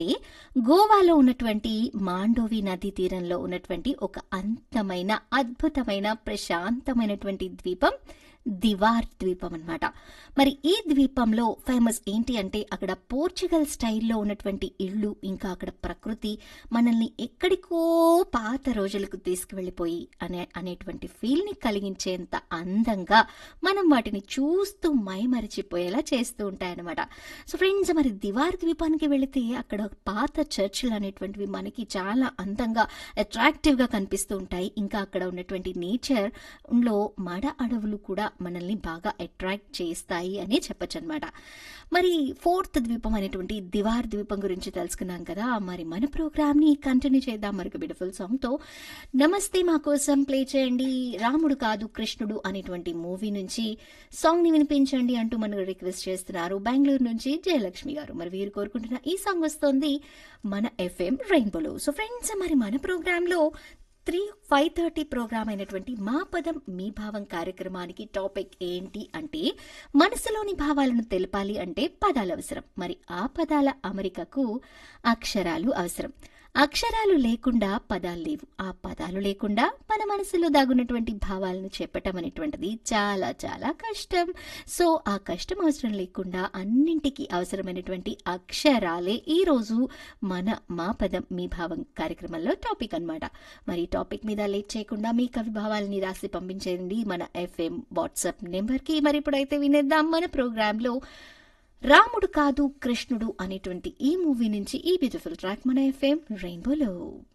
గోవాలో ఉన్నటువంటి మాండోవి నదీ తీరంలో ఉన్నటువంటి ఒక అందమైన అద్భుతమైన ప్రశాంతమైనటువంటి ద్వీపం దివార్ ద్వీపం అన్నమాట మరి ఈ ద్వీపంలో ఫేమస్ ఏంటి అంటే అక్కడ పోర్చుగల్ స్టైల్లో ఉన్నటువంటి ఇళ్ళు ఇంకా అక్కడ ప్రకృతి మనల్ని ఎక్కడికో పాత రోజులకు తీసుకువెళ్ళిపోయి అనే అనేటువంటి ఫీల్ని కలిగించేంత అందంగా మనం వాటిని చూస్తూ మైమరిచిపోయేలా చేస్తూ ఉంటాయన్నమాట సో ఫ్రెండ్స్ మరి దివార్ ద్వీపానికి వెళితే అక్కడ పాత చర్చిలు అనేటువంటివి మనకి చాలా అందంగా అట్రాక్టివ్గా కనిపిస్తూ ఉంటాయి ఇంకా అక్కడ ఉన్నటువంటి నేచర్ లో మడ అడవులు కూడా మనల్ని బాగా అట్రాక్ట్ చేస్తాయి అని చెప్పొచ్చు అనమాట మరి ఫోర్త్ ద్వీపం అనేటువంటి దివార్ ద్వీపం గురించి తెలుసుకున్నాం కదా మరి మన ప్రోగ్రామ్ ని కంటిన్యూ చేద్దాం మరొక బ్యూటిఫుల్ సాంగ్ తో నమస్తే మా కోసం ప్లే చేయండి రాముడు కాదు కృష్ణుడు అనేటువంటి మూవీ నుంచి సాంగ్ ని వినిపించండి అంటూ మనకు రిక్వెస్ట్ చేస్తున్నారు బెంగళూరు నుంచి జయలక్ష్మి గారు మరి వీరు కోరుకుంటున్న ఈ సాంగ్ వస్తుంది మన ఎఫ్ఎం రెయిన్బోలో సో ఫ్రెండ్స్ మరి మన ప్రోగ్రామ్ లో త్రీ ఫైవ్ థర్టీ ప్రోగ్రామ్ అయినటువంటి మా పదం మీ భావం కార్యక్రమానికి టాపిక్ ఏంటి అంటే మనసులోని భావాలను తెలపాలి అంటే పదాలు అవసరం మరి ఆ పదాల అమరికకు అక్షరాలు అవసరం అక్షరాలు లేకుండా పదాలు లేవు ఆ పదాలు లేకుండా మన మనసులో దాగున్నటువంటి భావాలను చెప్పటం అనేటువంటిది చాలా చాలా కష్టం సో ఆ కష్టం అవసరం లేకుండా అన్నింటికీ అవసరమైనటువంటి అక్షరాలే ఈ రోజు మన మా పదం మీ భావం కార్యక్రమంలో టాపిక్ అన్నమాట మరి ఈ టాపిక్ మీద లేట్ చేయకుండా మీ కవి భావాలని రాసి పంపించేయండి మన ఎఫ్ఎం వాట్సాప్ నెంబర్కి మరి ఇప్పుడైతే వినేద్దాం మన ప్రోగ్రాంలో రాముడు కాదు కృష్ణుడు అనేటువంటి ఈ మూవీ నుంచి ఈ బ్యూటిఫుల్ ట్రాక్ మన ఎఫ్ఎం రెయిన్బోలో